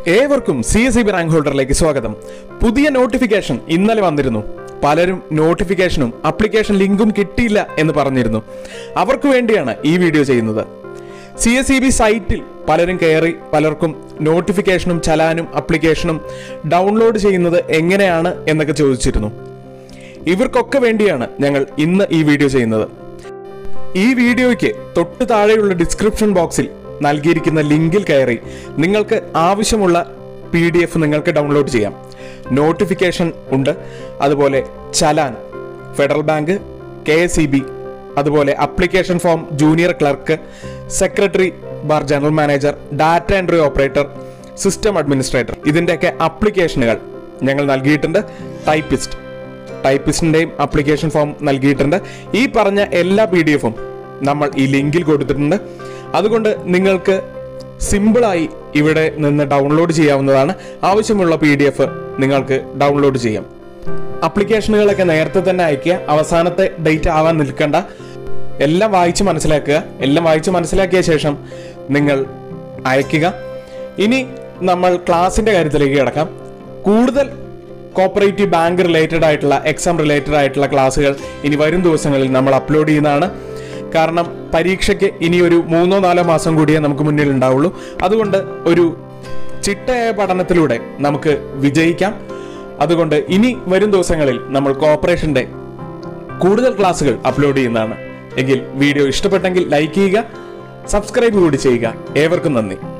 ഏവർക്കും C S I B rank ഹോൾഡറിലേക്ക് സ്വാഗതം പുതിയ നോട്ടിഫിക്കേഷൻ ഇന്നലെ വന്നിരുന്നു പലരും നോട്ടിഫിക്കേഷനും അപ്ലിക്കേഷൻ ലിങ്കും കിട്ടിയില്ല എന്ന് പറഞ്ഞിരുന്നു അവർക്ക് വേണ്ടിയാണ് ഈ വീഡിയോ ചെയ്യുന്നത് സി എസ് ഇ ബി സൈറ്റിൽ പലരും കയറി പലർക്കും നോട്ടിഫിക്കേഷനും ചലാനും അപ്ലിക്കേഷനും ഡൗൺലോഡ് ചെയ്യുന്നത് എങ്ങനെയാണ് എന്നൊക്കെ ചോദിച്ചിരുന്നു ഇവർക്കൊക്കെ വേണ്ടിയാണ് ഞങ്ങൾ ഇന്ന് ഈ വീഡിയോ ചെയ്യുന്നത് ഈ വീഡിയോയ്ക്ക് തൊട്ട് താഴെയുള്ള ഡിസ്ക്രിപ്ഷൻ ബോക്സിൽ നൽകിയിരിക്കുന്ന ലിങ്കിൽ കയറി നിങ്ങൾക്ക് ആവശ്യമുള്ള പി ഡി എഫ് നിങ്ങൾക്ക് ഡൗൺലോഡ് ചെയ്യാം നോട്ടിഫിക്കേഷൻ ഉണ്ട് അതുപോലെ challan federal bank K S E B അതുപോലെ application form junior clerk secretary bar general manager data entry operator system administrator ഇതിൻ്റെയൊക്കെ അപ്ലിക്കേഷനുകൾ ഞങ്ങൾ നൽകിയിട്ടുണ്ട് ടൈപ്പിസ്റ്റ് ടൈപ്പിസ്റ്റിന്റെയും അപ്ലിക്കേഷൻ ഫോം നൽകിയിട്ടുണ്ട് ഈ പറഞ്ഞ എല്ലാ പി ഡി എഫും നമ്മൾ ഈ ലിങ്കിൽ കൊടുത്തിട്ടുണ്ട് അതുകൊണ്ട് നിങ്ങൾക്ക് സിമ്പിളായി ഇവിടെ നിന്ന് ഡൗൺലോഡ് ചെയ്യാവുന്നതാണ് ആവശ്യമുള്ള പി ഡി എഫ് നിങ്ങൾക്ക് ഡൗൺലോഡ് ചെയ്യാം അപ്ലിക്കേഷനുകളൊക്കെ നേരത്തെ തന്നെ അയക്കുക അവസാനത്തെ ഡേറ്റ് ആവാൻ നിൽക്കണ്ട എല്ലാം വായിച്ച് മനസ്സിലാക്കുക എല്ലാം വായിച്ച് മനസ്സിലാക്കിയ ശേഷം നിങ്ങൾ അയക്കുക ഇനി നമ്മൾ ക്ലാസിന്റെ കാര്യത്തിലേക്ക് കിടക്കാം കൂടുതൽ കോപ്പറേറ്റീവ് ബാങ്ക് റിലേറ്റഡ് ആയിട്ടുള്ള എക്സാം റിലേറ്റഡ് ആയിട്ടുള്ള ക്ലാസ്സുകൾ ഇനി വരും ദിവസങ്ങളിൽ നമ്മൾ അപ്ലോഡ് ചെയ്യുന്നതാണ് കാരണം പരീക്ഷയ്ക്ക് ഇനി ഒരു മൂന്നോ നാലോ മാസം കൂടിയേ നമുക്ക് മുന്നിൽ ഉണ്ടാവുള്ളൂ അതുകൊണ്ട് ഒരു ചിട്ടയായ പഠനത്തിലൂടെ നമുക്ക് വിജയിക്കാം അതുകൊണ്ട് ഇനി വരും ദിവസങ്ങളിൽ നമ്മൾ കോപ്പറേഷന്റെ കൂടുതൽ ക്ലാസ്സുകൾ അപ്ലോഡ് ചെയ്യുന്നതാണ് എങ്കിൽ വീഡിയോ ഇഷ്ടപ്പെട്ടെങ്കിൽ ലൈക്ക് ചെയ്യുക സബ്സ്ക്രൈബ് കൂടി ചെയ്യുക ഏവർക്കും നന്ദി